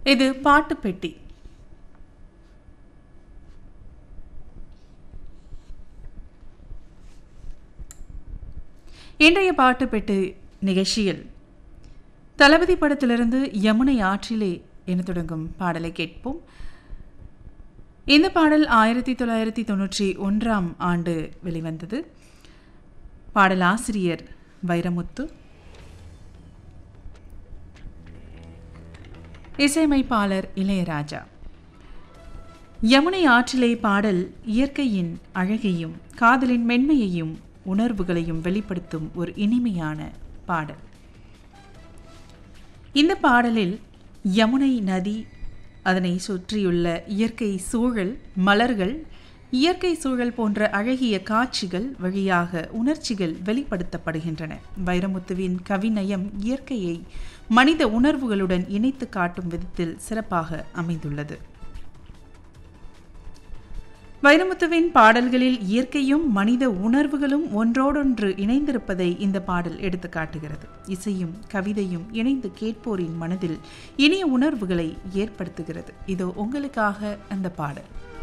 இது பாட்டு பெட்டி இன்றைய பாட்டு பெட்டி நிகழ்ச்சியில் தளபதி படத்திலிருந்து யமுனை ஆற்றிலே என தொடங்கும் பாடலை கேட்போம் இந்த பாடல் ஆயிரத்தி தொள்ளாயிரத்தி தொண்ணூற்றி ஒன்றாம் ஆண்டு வெளிவந்தது பாடல் ஆசிரியர் வைரமுத்து இசையமைப்பாளர் இளையராஜா யமுனை ஆற்றிலே பாடல் இயற்கையின் அழகையும் காதலின் மென்மையையும் உணர்வுகளையும் வெளிப்படுத்தும் ஒரு இனிமையான பாடல் இந்த பாடலில் யமுனை நதி அதனை சுற்றியுள்ள இயற்கை சூழல் மலர்கள் இயற்கை சூழல் போன்ற அழகிய காட்சிகள் வழியாக உணர்ச்சிகள் வெளிப்படுத்தப்படுகின்றன வைரமுத்துவின் கவிநயம் இயற்கையை மனித உணர்வுகளுடன் இணைத்து காட்டும் விதத்தில் சிறப்பாக அமைந்துள்ளது வைரமுத்துவின் பாடல்களில் இயற்கையும் மனித உணர்வுகளும் ஒன்றோடொன்று இணைந்திருப்பதை இந்த பாடல் எடுத்து காட்டுகிறது இசையும் கவிதையும் இணைந்து கேட்போரின் மனதில் இனிய உணர்வுகளை ஏற்படுத்துகிறது இதோ உங்களுக்காக அந்த பாடல்